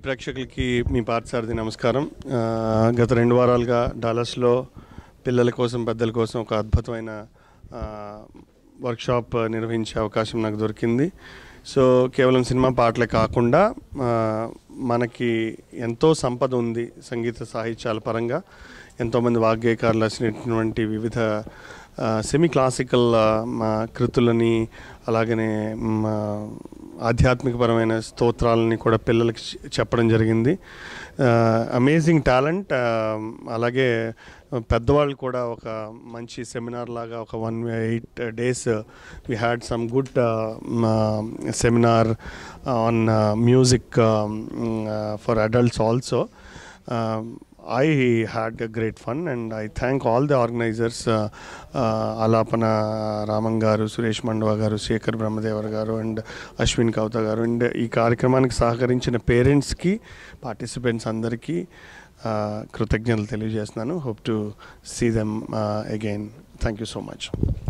ప్రేక్షకులకి మీ పార్థసారథి నమస్కారం ఆ, గత రెండు వారాలుగా డాలస్లో పిల్లల కోసం పెద్దల కోసం ఒక అద్భుతమైన ఆ, వర్క్షాప్ నిర్వహించే అవకాశం నాకు దొరికింది సో కేవలం సినిమా పాటలే కాకుండా ఆ, మనకి ఎంతో సంపద ఉంది సంగీత సాహిత్యాల పరంగా ఎంతోమంది వాగ్గేయకారులు రాసినటువంటి వివిధ సెమీ క్లాసికల్ కృతులని అలాగనే మ్, ఆ, ఆధ్యాత్మికపరమైన స్తోత్రాలని కూడా పిల్లలకి చె- చెప్పడం జరిగింది అమేజింగ్ టాలెంట్ అలాగే పెద్దవాళ్ళు కూడా ఒక మంచి సెమినార్ లాగా ఒక one eight days we had some good seminar on music for adults also I had a great fun and I thank all the organizers uh, uh, Alapana Raman గారు సురేష్ మండవ గారు శేఖర్ బ్రహ్మదేవర్ గారు అండ్ అశ్విన్ కౌత గారు అండ్ ఈ కార్యక్రమానికి సహకరించిన పేరెంట్స్కి పార్టిసిపెంట్స్ అందరికీ uh, కృతజ్ఞతలు తెలియజేస్తున్నాను hope to see them again thank you so much